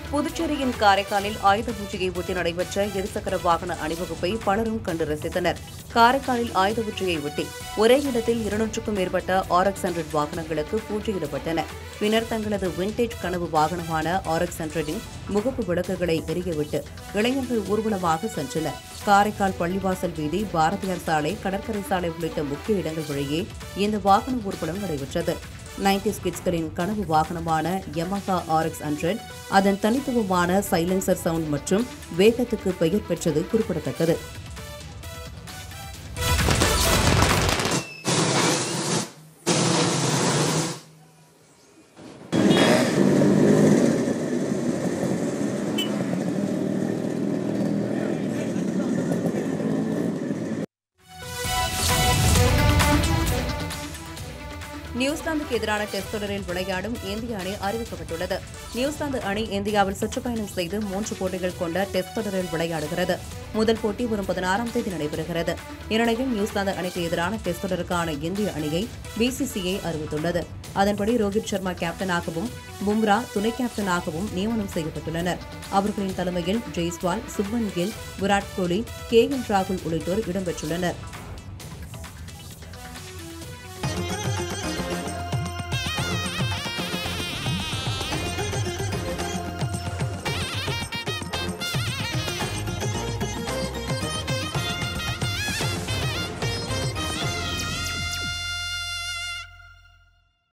புதுச்சேரியின் காரைக்காலில் ஆயுத பூஜையை ஒட்டி நடைபெற்ற இருசக்கர வாகன அணிவகுப்பை பலரும் கண்டு ரசித்தனர் காரைக்காலில் ஆயுத பூஜையை ஒட்டி ஒரே இடத்தில் இருநூற்றுக்கும் மேற்பட்ட ஆர்எக்ஸ் ஹண்ட்ரட் வாகனங்களுக்கு பூஜையிடப்பட்டன பின்னர் தங்களது விண்டேஜ் கனவு வாகனமான ஆர்எக்ஸ் ஹண்ட்ரடின் முகப்பு விளக்குகளை எரியவிட்டு இளைஞர்கள் ஊர்வலமாக சென்றனர் காரைக்கால் பள்ளிவாசல் வீதி பாரதியார் சாலை கடற்கரை சாலை உள்ளிட்ட முக்கிய இடங்கள் வழியே இந்த வாகன ஊர்வலம் நடைபெற்றது நைன்டி கிட்ஸ்களின் கனவு வாகனமான யமஹா ஆர்எக்ஸ் ஹண்ட்ரட் அதன் தனித்துவமான சைலன்சர் சவுண்ட் மற்றும் வேகத்துக்கு பெயர் பெற்றது குறிப்பிடத்தக்கது நியூசிலாந்துக்கு எதிரான டெஸ்ட் தொடரில் விளையாடும் இந்திய அணி அறிவிக்கப்பட்டுள்ளது நியூசிலாந்து அணி இந்தியாவில் சுற்றுப்பயணம் செய்து மூன்று போட்டிகள் கொண்ட டெஸ்ட் தொடரில் விளையாடுகிறது முதல் போட்டி வரும் பதினாறாம் தேதி நடைபெறுகிறது இந்நிலையில் நியூசிலாந்து அணிக்கு எதிரான டெஸ்ட் தொடருக்கான இந்திய அணியை பிசிசிஐ அறிவித்துள்ளது அதன்படி ரோஹித் சர்மா கேப்டனாகவும் பும்ரா துணை கேப்டனாகவும் நியமனம் செய்யப்பட்டுள்ளனர் அவர்களின் தலைமையில் ஜெய்ஸ்வால் சுப்மன் கில் விராட் கோலி கே எல் ராகுல் உள்ளிட்டோர் இடம்பெற்றுள்ளனர்